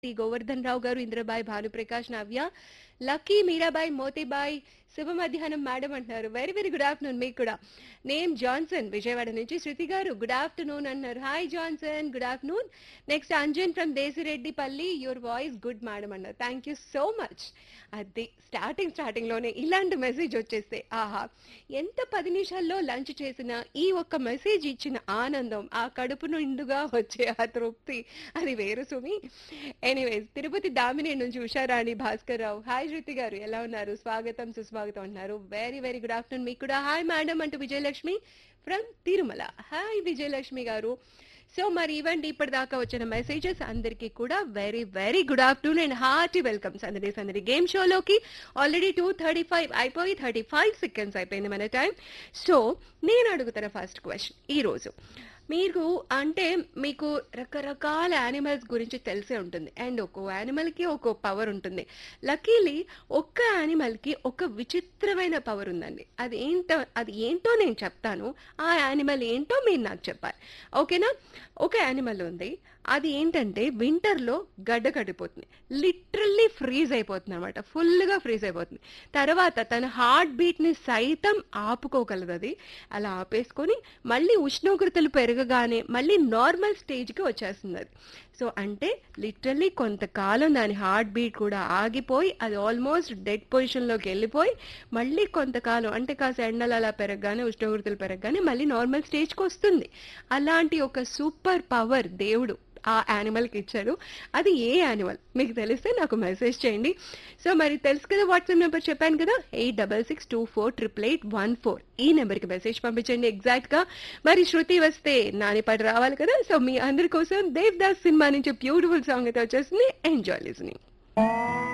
T Govardhan Rao garu Indrabai Bhanuprakash Navya Lucky Meerabai Motibai శుభ మధ్యాహ్నం madam అంటున్నారు వెరీ వెరీ గుడ్ ఆఫ్టర్నూన్ మీకు కూడా నేమ్ జాన్సన్ విజయవాడ నుంచి శృతి గారు గుడ్ ఆఫ్టర్నూన్ అన్నారు hi Johnson good afternoon next Anjan from Desireddipalli your voice good madam అన్నారు థ్యాంక్ యూ సో మచ్ అది స్టార్టింగ్ స్టార్టింగ్ లోనే ఇలాంటి మెసేజ్ వచ్చేస్తే ఆహా ఎంత పది నిమిషాల్లో లంచ్ చేసినా ఈ ఒక్క మెసేజ్ ఇచ్చిన ఆనందం ఆ కడుపు నిండుగా వచ్చే ఆ తృప్తి అది వేరు సుమి ఎనీవేస్ తిరుపతి దామిని నుంచి ఉషారాణి భాస్కర్ రావు హాయ్ శృతి గారు ఎలా ఉన్నారు స్వాగతం సుస్వాగతం అంటున్నారు వెరీ వెరీ గుడ్ ఆఫ్టర్నూన్ మీకు కూడా హాయ్ మేడం అంటూ Vijayalakshmi from Tirumala hi Vijayalakshmi garu so మరి ఇవ్వండి ఇప్పటిదాకా వచ్చిన మెసేజెస్ అందరికీ కూడా very very good afternoon and hearty welcomes అందరి సందడి గేమ్ షోలోకి ఆల్రెడీ టూ థర్టీ ఫైవ్ అయిపోయి థర్టీ ఫైవ్ సెకండ్స్ అయిపోయింది మన టైం సో నేను అడుగుతున్న ఫస్ట్ క్వశ్చన్ ఈ రోజు మీరు అంటే మీకు రకరకాల యానిమల్స్ గురించి తెలిసే ఉంటుంది అండ్ ఒక్కో యానిమల్కి ఒక్కో పవర్ ఉంటుంది లక్కీలీ ఒక్క యానిమల్కి ఒక విచిత్రమైన పవర్ ఉందండి అది ఏంటో అది ఏంటో నేను చెప్తాను ఆ యానిమల్ ఏంటో మీరు నాకు చెప్పాలి ఓకేనా ఒక యానిమల్ ఉంది అది ఏంటంటే వింటర్లో గడ్డ కట్టిపోతుంది లిటరల్లీ ఫ్రీజ్ అయిపోతుంది అనమాట ఫుల్గా ఫ్రీజ్ అయిపోతుంది తర్వాత తన హార్ట్ బీట్ని సైతం ఆపుకోగలదు అది అలా ఆపేసుకొని మళ్ళీ ఉష్ణోగ్రతలు పెరగగానే మళ్ళీ నార్మల్ స్టేజ్కి వచ్చేస్తుంది అది సో అంటే లిటరల్లీ కొంతకాలం దాని హార్ట్ బీట్ కూడా ఆగిపోయి అది ఆల్మోస్ట్ డెడ్ పొజిషన్లోకి వెళ్ళిపోయి మళ్ళీ కొంతకాలం అంటే కాస్త ఎండలు అలా పెరగగానే ఉష్ణోగ్రతలు పెరగగానే మళ్ళీ నార్మల్ స్టేజ్కి వస్తుంది అలాంటి ఒక సూపర్ పవర్ దేవుడు ఆ యానిమల్కి ఇచ్చాడు అది ఏ యానిమల్ మీకు తెలిస్తే నాకు మెసేజ్ చేయండి సో మరి తెలుసు కదా వాట్సాప్ నెంబర్ చెప్పాను కదా eight double six two four triple eight one four ఈ నెంబర్కి మెసేజ్ పంపించండి ఎగ్జాక్ట్గా మరి శృతి వస్తే నాని పాట రావాలి కదా సో మీ అందరి కోసం దేవ్ దాస్ సినిమా నుంచి బ్యూటిఫుల్ సాంగ్ అయితే వచ్చేసింది ఎంజాయ్ లిజనింగ్